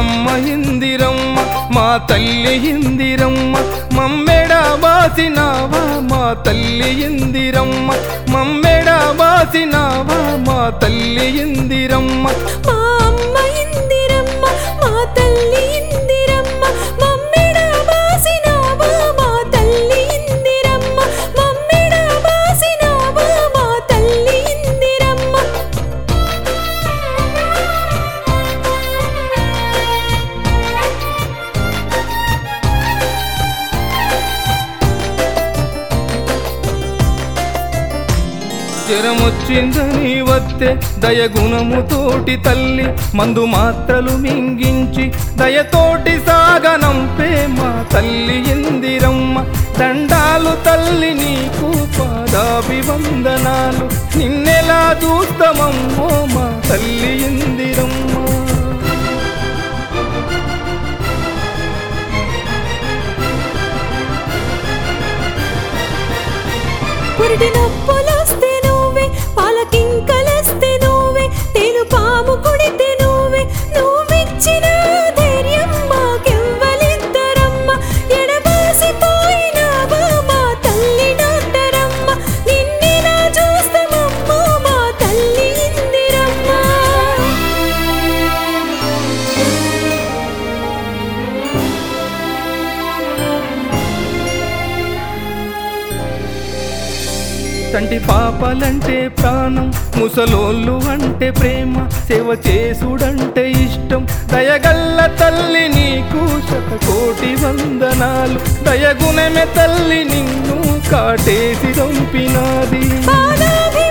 అమ్మ ఇందిరమ్మ మా తల్లి ఇందిరమ్మ మమ్మెడ బాసినావా మా తల్లి ఇందిరమ్మ మమ్మెడ బాసినావా మా తల్లి ఇందిరమ్మ మా అమ్మ ఇందిరమ్మ మా తల్లి ఇందిరమ్మ మమ్మిడ బాసినావా మా తల్లి ఇందిరమ్మ మమ్మిడ బాసినావా మా తల్లి ఇందిరమ్మ జ్వరమొచ్చిందని వత్తే దయగుణముతోటి తల్లి మందు మాత్రలు మింగించి దయతోటి సాగనంపే మా తల్లి ఇందిరమ్మ దండాలు తల్లి నీకు పాదాభివందనాలు నిన్నెలా చూస్తామమ్మో మా తల్లి ఇందిరమ్మ పురిటి నొప్పులొస్తే నువ్వే పాలకింకలొస్తే నువ్వే తేను పాము కొడితే నువ్వే నువ్విచ్చిన ధైర్యం మాకెవ్వలిద్దరమ్మ ఎడబాసిపోయినావా మా తల్లి డాక్టరమ్మ నిన్నెలా చూస్తామమ్మో మా తల్లి ఇందిరమ్మ తంటి పాపలంటే ప్రాణం ముసలోళ్ళు అంటే ప్రేమ సేవ చేసుడంటే ఇష్టం దయగల్ల తల్లి నీకు శతకోటి వందనాలు దయగుణమే తల్లి నిన్ను కాటేసి చంపినాది పాదాభి